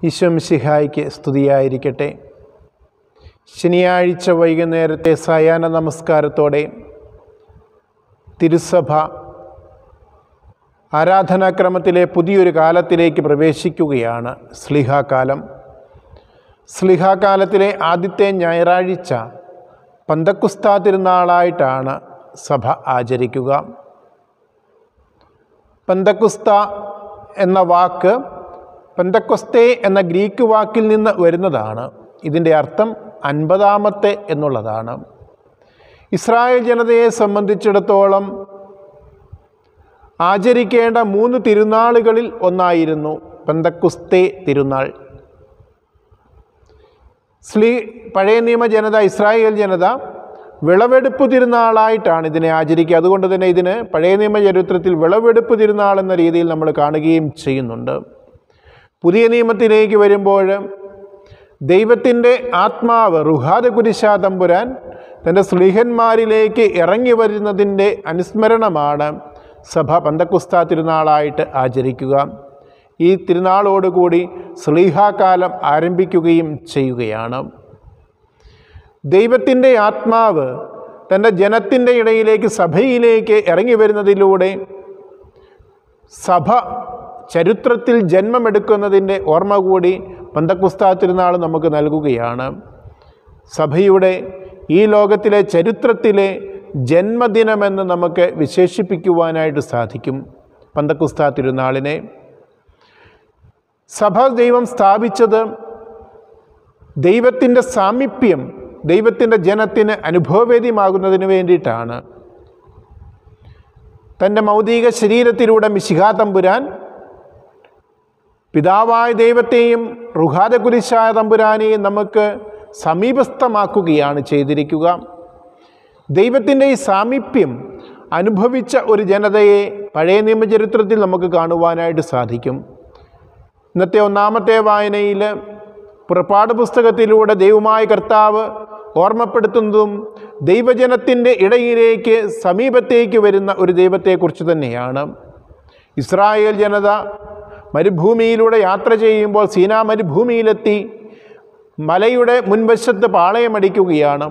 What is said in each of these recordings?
ഈശ്വംസിഹായിക്ക് സ്തുതിയായിരിക്കട്ടെ ശനിയാഴ്ച വൈകുന്നേരത്തെ സായാഹ്ന നമസ്കാരത്തോടെ തിരുസഭ ആരാധനാക്രമത്തിലെ പുതിയൊരു കാലത്തിലേക്ക് പ്രവേശിക്കുകയാണ് സ്ലിഹാകാലം സ്ലിഹാകാലത്തിലെ ആദ്യത്തെ ഞായറാഴ്ച പന്തക്കുസ്താ തിരുനാളായിട്ടാണ് സഭ ആചരിക്കുക പന്തക്കുസ്ത എന്ന വാക്ക് പെന്തക്കൊസ്തേ എന്ന ഗ്രീക്ക് വാക്കിൽ നിന്ന് വരുന്നതാണ് ഇതിൻ്റെ അർത്ഥം അൻപതാമത്തെ എന്നുള്ളതാണ് ഇസ്രായേൽ ജനതയെ സംബന്ധിച്ചിടത്തോളം ആചരിക്കേണ്ട മൂന്ന് തിരുനാളുകളിൽ ഒന്നായിരുന്നു പെന്തക്കുസ്തേ തിരുനാൾ സ്ലീ പഴയ നിയമ ജനത ഇസ്രായേൽ ജനത വിളവെടുപ്പ് തിരുനാളായിട്ടാണ് ഇതിനെ ആചരിക്കുക അതുകൊണ്ട് തന്നെ ഇതിന് പഴയ നിയമ ചരിത്രത്തിൽ വിളവെടുപ്പ് തിരുനാൾ എന്ന രീതിയിൽ നമ്മൾ കാണുകയും ചെയ്യുന്നുണ്ട് പുതിയ നിയമത്തിലേക്ക് വരുമ്പോൾ ദൈവത്തിൻ്റെ ആത്മാവ് റുഹാദ കുരിശാ തമ്പുരാൻ തൻ്റെ സ്ലീഹന്മാരിലേക്ക് ഇറങ്ങി വരുന്നതിൻ്റെ അനുസ്മരണമാണ് സഭ പന്തക്കുസ്ത തിരുനാളായിട്ട് ആചരിക്കുക ഈ തിരുനാളോടുകൂടി സ്ലീഹാകാലം ആരംഭിക്കുകയും ചെയ്യുകയാണ് ദൈവത്തിൻ്റെ ആത്മാവ് തൻ്റെ ജനത്തിൻ്റെ ഇടയിലേക്ക് സഭയിലേക്ക് ഇറങ്ങി വരുന്നതിലൂടെ സഭ ചരിത്രത്തിൽ ജന്മമെടുക്കുന്നതിൻ്റെ ഓർമ്മ കൂടി പന്തക്കുസ്താ തിരുനാൾ നമുക്ക് നൽകുകയാണ് സഭയുടെ ഈ ലോകത്തിലെ ചരിത്രത്തിലെ ജന്മദിനമെന്ന് നമുക്ക് വിശേഷിപ്പിക്കുവാനായിട്ട് സാധിക്കും പന്തക്കുസ്താ തിരുനാളിനെ സഭ ദൈവം സ്ഥാപിച്ചത് ദൈവത്തിൻ്റെ സാമീപ്യം ദൈവത്തിൻ്റെ ജനത്തിന് അനുഭവവേദ്യമാകുന്നതിന് വേണ്ടിയിട്ടാണ് തൻ്റെ മൗതിക ശരീരത്തിലൂടെ മിശിഹാ തമ്പുരാൻ പിതാവായ ദൈവത്തെയും റുഹാദ കുരിശായ തമ്പുരാനെയും നമുക്ക് സമീപസ്ഥമാക്കുകയാണ് ചെയ്തിരിക്കുക ദൈവത്തിൻ്റെ ഈ സാമീപ്യം അനുഭവിച്ച ഒരു ജനതയെ പഴയ നിയമചരിത്രത്തിൽ നമുക്ക് കാണുവാനായിട്ട് സാധിക്കും ഇന്നത്തെ ഒന്നാമത്തെ വായനയിൽ പുറപ്പാട് പുസ്തകത്തിലൂടെ ദൈവമായ കർത്താവ് ഓർമ്മപ്പെടുത്തുന്നതും ദൈവജനത്തിൻ്റെ ഇടയിലേക്ക് സമീപത്തേക്ക് വരുന്ന ഒരു ദൈവത്തെക്കുറിച്ച് തന്നെയാണ് ഇസ്രായേൽ ജനത മരുഭൂമിയിലൂടെ യാത്ര ചെയ്യുമ്പോൾ സീനാ മരുഭൂമിയിലെത്തി മലയുടെ മുൻവശത്ത് പാളയമടിക്കുകയാണ്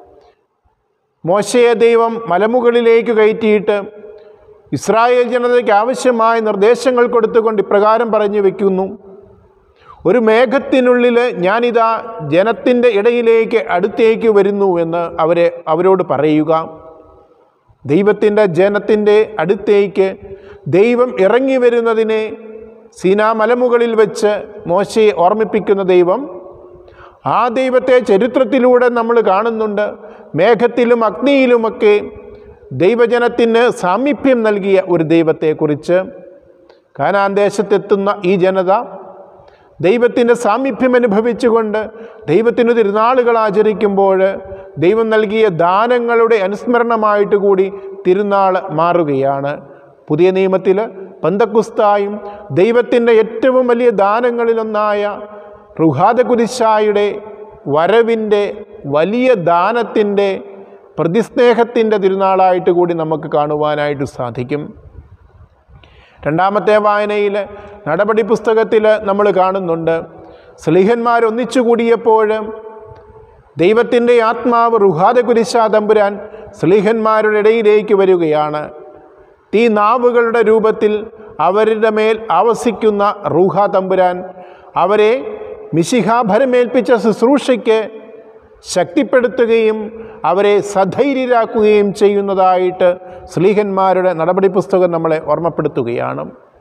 മോശയെ ദൈവം മലമുകളിലേക്ക് കയറ്റിയിട്ട് ഇസ്രായേൽ ജനതയ്ക്ക് ആവശ്യമായ നിർദ്ദേശങ്ങൾ കൊടുത്തുകൊണ്ട് ഇപ്രകാരം പറഞ്ഞു വയ്ക്കുന്നു ഒരു മേഘത്തിനുള്ളിൽ ഞാനിതാ ജനത്തിൻ്റെ ഇടയിലേക്ക് അടുത്തേക്ക് വരുന്നു എന്ന് അവരെ അവരോട് പറയുക ദൈവത്തിൻ്റെ ജനത്തിൻ്റെ അടുത്തേക്ക് ദൈവം ഇറങ്ങി വരുന്നതിനെ സീനാ മലമുകളിൽ വെച്ച് മോശയെ ഓർമ്മിപ്പിക്കുന്ന ദൈവം ആ ദൈവത്തെ ചരിത്രത്തിലൂടെ നമ്മൾ കാണുന്നുണ്ട് മേഘത്തിലും അഗ്നിയിലുമൊക്കെ ദൈവജനത്തിന് സാമീപ്യം നൽകിയ ഒരു ദൈവത്തെക്കുറിച്ച് കാനാൻ ദേശത്തെത്തുന്ന ഈ ജനത ദൈവത്തിൻ്റെ സാമീപ്യം അനുഭവിച്ചുകൊണ്ട് ദൈവത്തിന് തിരുനാളുകൾ ആചരിക്കുമ്പോൾ ദൈവം നൽകിയ ദാനങ്ങളുടെ അനുസ്മരണമായിട്ട് കൂടി തിരുനാൾ മാറുകയാണ് പുതിയ നിയമത്തിൽ പന്തക്കുസ്തായും ദൈവത്തിൻ്റെ ഏറ്റവും വലിയ ദാനങ്ങളിലൊന്നായ റുഹാദ കുരിശായുടെ വരവിൻ്റെ വലിയ ദാനത്തിൻ്റെ പ്രതിസ്നേഹത്തിൻ്റെ തിരുനാളായിട്ട് കൂടി നമുക്ക് കാണുവാനായിട്ട് സാധിക്കും രണ്ടാമത്തെ വായനയിൽ നടപടി പുസ്തകത്തിൽ നമ്മൾ കാണുന്നുണ്ട് സ്ലീഹന്മാർ ഒന്നിച്ചു കൂടിയപ്പോൾ ദൈവത്തിൻ്റെ ആത്മാവ് റുഹാദ കുരിശാ തമ്പുരാൻ സ്ലീഹന്മാരുടെ ഇടയിലേക്ക് വരികയാണ് തീ നാവുകളുടെ രൂപത്തിൽ അവരുടെ മേൽ ആവസിക്കുന്ന റൂഹ തമ്പുരാൻ അവരെ മിശിഹാഭരമേൽപ്പിച്ച ശുശ്രൂഷയ്ക്ക് ശക്തിപ്പെടുത്തുകയും അവരെ സധൈര്യരാക്കുകയും ചെയ്യുന്നതായിട്ട് സ്ലീഹന്മാരുടെ നടപടി പുസ്തകം നമ്മളെ ഓർമ്മപ്പെടുത്തുകയാണ്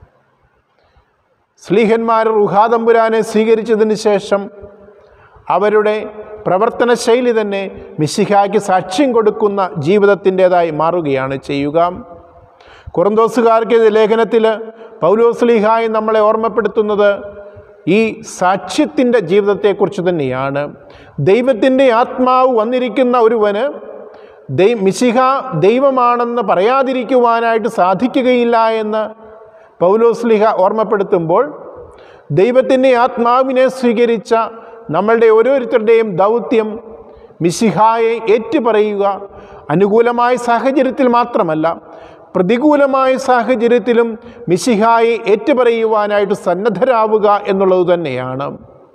സ്ലീഹന്മാർ റുഹാതമ്പുരാനെ സ്വീകരിച്ചതിന് ശേഷം അവരുടെ പ്രവർത്തന ശൈലി തന്നെ മിശിഹായ്ക്ക് സാക്ഷ്യം കൊടുക്കുന്ന ജീവിതത്തിൻ്റെതായി മാറുകയാണ് ചെയ്യുക കുറന്തോസുകാർക്ക് ലേഖനത്തിൽ പൗലോസ്ലീഹായി നമ്മളെ ഓർമ്മപ്പെടുത്തുന്നത് ഈ സാക്ഷ്യത്തിൻ്റെ ജീവിതത്തെക്കുറിച്ച് തന്നെയാണ് ദൈവത്തിൻ്റെ ആത്മാവ് വന്നിരിക്കുന്ന ഒരുവന് ദൈ മിശിഹ ദൈവമാണെന്ന് പറയാതിരിക്കുവാനായിട്ട് സാധിക്കുകയില്ല എന്ന് പൗലോസ്ലിഹ ഓർമ്മപ്പെടുത്തുമ്പോൾ ദൈവത്തിൻ്റെ ആത്മാവിനെ സ്വീകരിച്ച നമ്മളുടെ ഓരോരുത്തരുടെയും ദൗത്യം മിശിഹായെ ഏറ്റുപറയുക അനുകൂലമായ സാഹചര്യത്തിൽ മാത്രമല്ല പ്രതികൂലമായ സാഹചര്യത്തിലും മിശിഹായെ ഏറ്റുപറയുവാനായിട്ട് സന്നദ്ധരാവുക എന്നുള്ളത് തന്നെയാണ്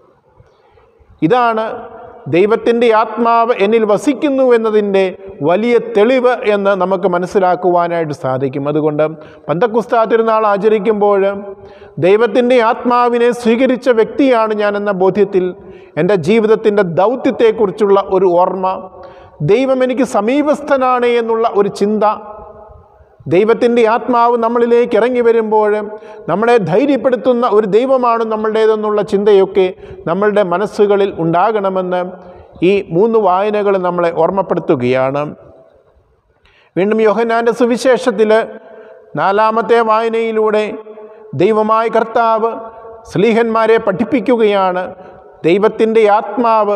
ഇതാണ് ദൈവത്തിൻ്റെ ആത്മാവ് എന്നിൽ വസിക്കുന്നു എന്നതിൻ്റെ വലിയ തെളിവ് എന്ന് നമുക്ക് മനസ്സിലാക്കുവാനായിട്ട് സാധിക്കും അതുകൊണ്ട് പന്തക്കുസ്താ തിരുനാൾ ആചരിക്കുമ്പോൾ ദൈവത്തിൻ്റെ ആത്മാവിനെ സ്വീകരിച്ച വ്യക്തിയാണ് ഞാൻ എന്ന ബോധ്യത്തിൽ എൻ്റെ ജീവിതത്തിൻ്റെ ദൗത്യത്തെക്കുറിച്ചുള്ള ഒരു ഓർമ്മ ദൈവം എനിക്ക് സമീപസ്ഥനാണ് എന്നുള്ള ഒരു ചിന്ത ദൈവത്തിൻ്റെ ആത്മാവ് നമ്മളിലേക്ക് ഇറങ്ങി വരുമ്പോൾ നമ്മളെ ധൈര്യപ്പെടുത്തുന്ന ഒരു ദൈവമാണ് നമ്മളുടേതെന്നുള്ള ചിന്തയൊക്കെ നമ്മളുടെ മനസ്സുകളിൽ ഉണ്ടാകണമെന്ന് ഈ മൂന്ന് വായനകൾ നമ്മളെ ഓർമ്മപ്പെടുത്തുകയാണ് വീണ്ടും യോഹന്നാൻ്റെ സുവിശേഷത്തിൽ നാലാമത്തെ വായനയിലൂടെ ദൈവമായ കർത്താവ് സ്ലീഹന്മാരെ പഠിപ്പിക്കുകയാണ് ദൈവത്തിൻ്റെ ആത്മാവ്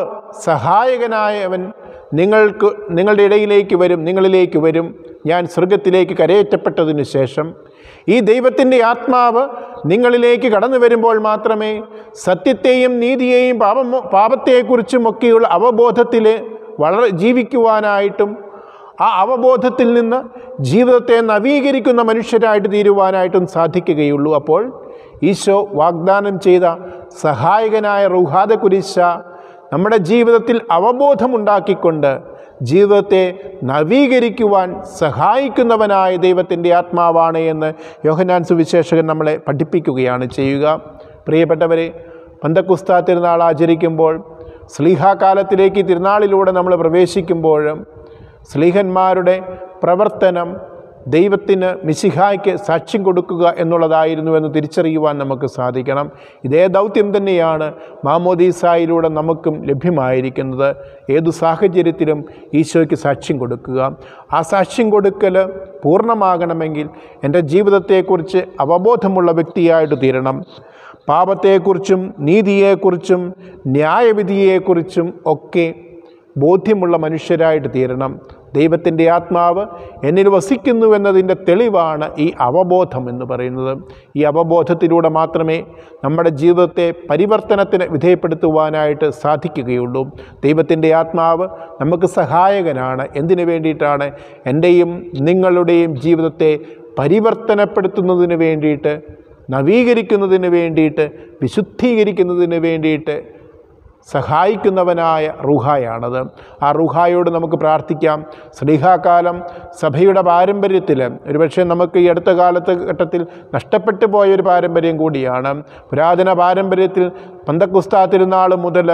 സഹായകനായവൻ നിങ്ങൾക്ക് നിങ്ങളുടെ ഇടയിലേക്ക് വരും നിങ്ങളിലേക്ക് വരും ഞാൻ സ്വർഗത്തിലേക്ക് കരയേറ്റപ്പെട്ടതിന് ശേഷം ഈ ദൈവത്തിൻ്റെ ആത്മാവ് നിങ്ങളിലേക്ക് കടന്നു വരുമ്പോൾ മാത്രമേ സത്യത്തെയും നീതിയെയും പാപം പാപത്തെക്കുറിച്ചുമൊക്കെയുള്ള അവബോധത്തിൽ വളരെ ജീവിക്കുവാനായിട്ടും ആ അവബോധത്തിൽ നിന്ന് ജീവിതത്തെ നവീകരിക്കുന്ന മനുഷ്യരായിട്ട് തീരുവാനായിട്ടും സാധിക്കുകയുള്ളൂ അപ്പോൾ ഈശോ വാഗ്ദാനം ചെയ്ത സഹായകനായ റുഹാദ കുരിശ നമ്മുടെ ജീവിതത്തിൽ അവബോധമുണ്ടാക്കിക്കൊണ്ട് ജീവിതത്തെ നവീകരിക്കുവാൻ സഹായിക്കുന്നവനായ ദൈവത്തിൻ്റെ ആത്മാവാണ് എന്ന് യോഹനാൻ സുവിശേഷകൻ നമ്മളെ പഠിപ്പിക്കുകയാണ് ചെയ്യുക പ്രിയപ്പെട്ടവരെ പന്തക്കുസ്താ തിരുനാൾ ആചരിക്കുമ്പോൾ സ്ലീഹാകാലത്തിലേക്ക് തിരുനാളിലൂടെ നമ്മൾ പ്രവേശിക്കുമ്പോഴും സ്ലീഹന്മാരുടെ പ്രവർത്തനം ദൈവത്തിന് മിശിഹായ്ക്ക് സാക്ഷ്യം കൊടുക്കുക എന്നുള്ളതായിരുന്നു എന്ന് തിരിച്ചറിയുവാൻ നമുക്ക് സാധിക്കണം ഇതേ ദൗത്യം തന്നെയാണ് മാമോദീസായിലൂടെ നമുക്കും ലഭ്യമായിരിക്കുന്നത് ഏതു സാഹചര്യത്തിലും ഈശോയ്ക്ക് സാക്ഷ്യം കൊടുക്കുക ആ സാക്ഷ്യം കൊടുക്കൽ പൂർണ്ണമാകണമെങ്കിൽ എൻ്റെ ജീവിതത്തെക്കുറിച്ച് അവബോധമുള്ള വ്യക്തിയായിട്ട് തീരണം പാപത്തെക്കുറിച്ചും നീതിയെക്കുറിച്ചും ന്യായവിധിയെക്കുറിച്ചും ഒക്കെ ബോധ്യമുള്ള മനുഷ്യരായിട്ട് തീരണം ദൈവത്തിൻ്റെ ആത്മാവ് എന്നിൽ വസിക്കുന്നു എന്നതിൻ്റെ തെളിവാണ് ഈ അവബോധം എന്ന് പറയുന്നത് ഈ അവബോധത്തിലൂടെ മാത്രമേ നമ്മുടെ ജീവിതത്തെ പരിവർത്തനത്തിന് വിധേയപ്പെടുത്തുവാനായിട്ട് സാധിക്കുകയുള്ളൂ ദൈവത്തിൻ്റെ ആത്മാവ് നമുക്ക് സഹായകനാണ് എന്തിനു വേണ്ടിയിട്ടാണ് എൻ്റെയും നിങ്ങളുടെയും ജീവിതത്തെ പരിവർത്തനപ്പെടുത്തുന്നതിന് വേണ്ടിയിട്ട് നവീകരിക്കുന്നതിന് വേണ്ടിയിട്ട് വിശുദ്ധീകരിക്കുന്നതിന് വേണ്ടിയിട്ട് സഹായിക്കുന്നവനായ റുഹായാണത് ആ റുഹായോട് നമുക്ക് പ്രാർത്ഥിക്കാം സ്നേഹാകാലം സഭയുടെ പാരമ്പര്യത്തിൽ ഒരുപക്ഷെ നമുക്ക് ഈ അടുത്ത കാലത്ത് ഘട്ടത്തിൽ നഷ്ടപ്പെട്ടു പോയ ഒരു പാരമ്പര്യം കൂടിയാണ് പുരാതന പാരമ്പര്യത്തിൽ പന്തക്കുസ്താ തിരുനാൾ മുതൽ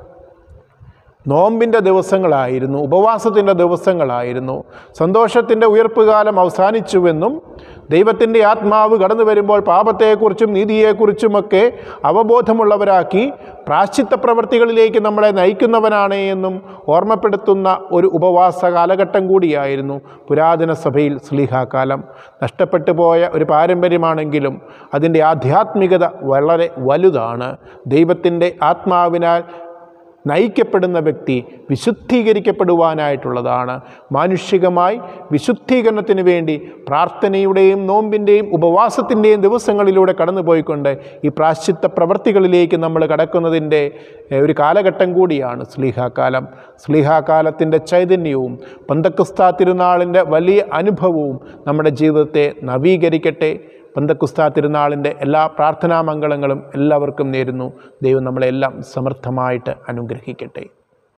നോമ്പിൻ്റെ ദിവസങ്ങളായിരുന്നു ഉപവാസത്തിൻ്റെ ദിവസങ്ങളായിരുന്നു സന്തോഷത്തിൻ്റെ ഉയർപ്പുകാലം അവസാനിച്ചുവെന്നും ദൈവത്തിൻ്റെ ആത്മാവ് കടന്നു വരുമ്പോൾ പാപത്തെക്കുറിച്ചും നീതിയെക്കുറിച്ചുമൊക്കെ അവബോധമുള്ളവരാക്കി പ്രാശ്ചിത്ത പ്രവൃത്തികളിലേക്ക് നമ്മളെ നയിക്കുന്നവനാണ് എന്നും ഓർമ്മപ്പെടുത്തുന്ന ഒരു ഉപവാസ കാലഘട്ടം കൂടിയായിരുന്നു പുരാതന സഭയിൽ സ്ലീഹാകാലം നഷ്ടപ്പെട്ടു പോയ ഒരു പാരമ്പര്യമാണെങ്കിലും അതിൻ്റെ ആധ്യാത്മികത വളരെ വലുതാണ് ദൈവത്തിൻ്റെ ആത്മാവിനാൽ നയിക്കപ്പെടുന്ന വ്യക്തി വിശുദ്ധീകരിക്കപ്പെടുവാനായിട്ടുള്ളതാണ് മാനുഷികമായി വിശുദ്ധീകരണത്തിന് വേണ്ടി പ്രാർത്ഥനയുടെയും നോമ്പിൻ്റെയും ഉപവാസത്തിൻ്റെയും ദിവസങ്ങളിലൂടെ കടന്നുപോയിക്കൊണ്ട് ഈ പ്രാശ്ചിത്ത പ്രവൃത്തികളിലേക്ക് നമ്മൾ കടക്കുന്നതിൻ്റെ ഏഹ്, ഒരു കാലഘട്ടം കൂടിയാണ് സ്ലീഹാകാലം സ്ലീഹാകാലത്തിൻ്റെ ചൈതന്യവും പന്തക്കുസ്താ തിരുനാളിൻ്റെ വലിയ അനുഭവവും നമ്മുടെ ജീവിതത്തെ നവീകരിക്കട്ടെ പന്തക്കുസ്താ തിരുനാളിൻ്റെ എല്ലാ പ്രാർത്ഥനാ മംഗളങ്ങളും എല്ലാവർക്കും നേരുന്നു ദൈവം നമ്മളെല്ലാം സമർത്ഥമായിട്ട് അനുഗ്രഹിക്കട്ടെ